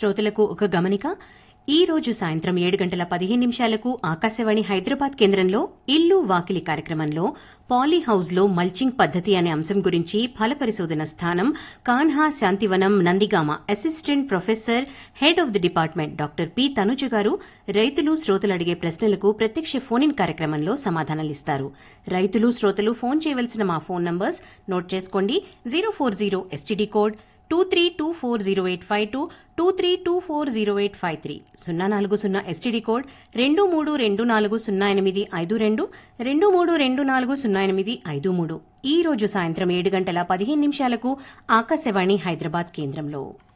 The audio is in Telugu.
శ్రోతలకు ఒక గమనిక ఈ రోజు సాయంత్రం ఏడు గంటల పదిహేను నిమిషాలకు ఆకాశవాణి హైదరాబాద్ కేంద్రంలో ఇల్లు వాకిలి కార్యక్రమంలో పాలీ హౌస్లో మల్చింగ్ పద్దతి అనే అంశం గురించి ఫల పరిశోధన స్థానం Kanha Shantivanam Nandigama assistant professor head of the department doctor P Tanuja గారు రైతులు శ్రోతలు అడిగే ప్రశ్నలకు ప్రత్యక్ష ఫోన్ ఇన్ కార్యక్రమంలో సమాధానాలిస్తారు రైతులు శ్రోతలు ఫోన్ చేయవలసిన మా ఫోన్ నంబర్స్ నోట్ చేసుకోండి zero four zero STD code two three two four zero eight five two two three two four zero eight five three సున్నా నాలుగు సున్నా ఎస్టీడీ కోడ్ రెండు మూడు రెండు నాలుగు సున్నా ఎనిమిది ఐదు రెండు రెండు మూడు రెండు నాలుగు సున్నా ఎనిమిది ఐదు మూడు ఈ రోజు సాయంత్రం ఏడు గంటల పదిహేను నిమిషాలకు ఆకాశవాణి హైదరాబాద్ కేంద్రంలో